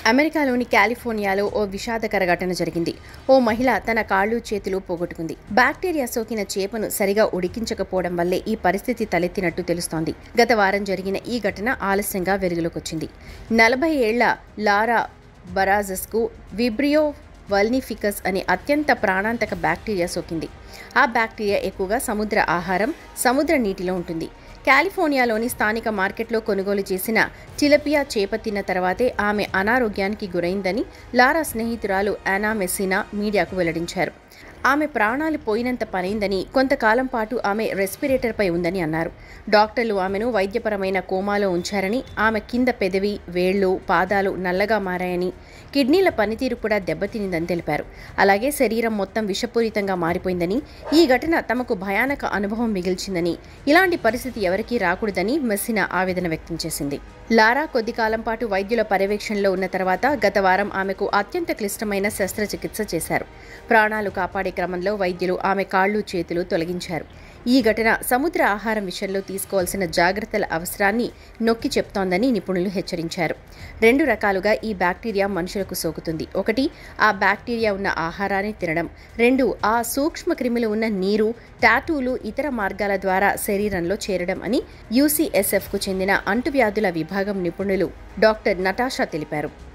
అమెరికాలోని కాలిఫోర్నియాలో ఓ విషాదకర ఘటన జరిగింది ఓ మహిళ తన కాళ్ళు చేతులు పోగొట్టుకుంది బ్యాక్టీరియా సోకిన చేపను సరిగా ఉడికించకపోవడం వల్లే ఈ పరిస్థితి తలెత్తినట్టు తెలుస్తోంది గత వారం జరిగిన ఈ ఘటన ఆలస్యంగా వెలుగులోకొచ్చింది నలభై ఏళ్ల లారా బరాజస్కు విబ్రియో వల్నిఫికస్ అనే అత్యంత ప్రాణాంతక బ్యాక్టీరియా సోకింది ఆ బ్యాక్టీరియా ఎక్కువగా సముద్ర ఆహారం సముద్ర నీటిలో ఉంటుంది కాలిఫోర్నియాలోని స్థానిక మార్కెట్లో కొనుగోలు చేసిన టిలపియా చేప తిన్న తర్వాతే ఆమె అనారోగ్యానికి గురైందని లారా స్నేహితురాలు యానా మెస్సినా మీడియాకు వెల్లడించారు ఆమె ప్రాణాలు పోయినంత పనైందని కొంతకాలం పాటు ఆమె రెస్పిరేటర్పై ఉందని అన్నారు డాక్టర్లు ఆమెను వైద్యపరమైన కోమాలో ఉంచారని ఆమె కింద పెదవి వేళ్లు పాదాలు నల్లగా మారాయని కిడ్నీల పనితీరు కూడా దెబ్బతినిందని తెలిపారు అలాగే శరీరం మొత్తం విషపూరితంగా మారిపోయిందని ఈ ఘటన తమకు భయానక అనుభవం మిగిల్చిందని ఇలాంటి పరిస్థితి ఎవరికీ రాకూడదని మెస్సినా ఆవేదన వ్యక్తం చేసింది లారా కొద్ది కాలం పాటు వైద్యుల పర్యవేక్షణలో ఉన్న తర్వాత గత వారం ఆమెకు అత్యంత క్లిష్టమైన శస్త్రచికిత్స చేశారు ప్రాణాలు కాపాడే క్రమంలో వైద్యులు ఆమె కాళ్ళు చేతులు తొలగించారు ఈ ఘటన సముద్ర ఆహారం విషయంలో తీసుకోవాల్సిన జాగ్రత్తల అవసరాన్ని నొక్కి చెప్తోందని నిపుణులు హెచ్చరించారు రెండు రకాలుగా ఈ బ్యాక్టీరియా మనుషులకు సోకుతుంది ఒకటి ఆ బ్యాక్టీరియా ఉన్న ఆహారాన్ని తినడం రెండు ఆ సూక్ష్మ క్రిములు ఉన్న నీరు టాటూలు ఇతర మార్గాల ద్వారా శరీరంలో చేరడం అని యూసీఎస్ఎఫ్కు చెందిన అంటువ్యాధుల విభాగం నిపుణులు డాక్టర్ నటాషా తెలిపారు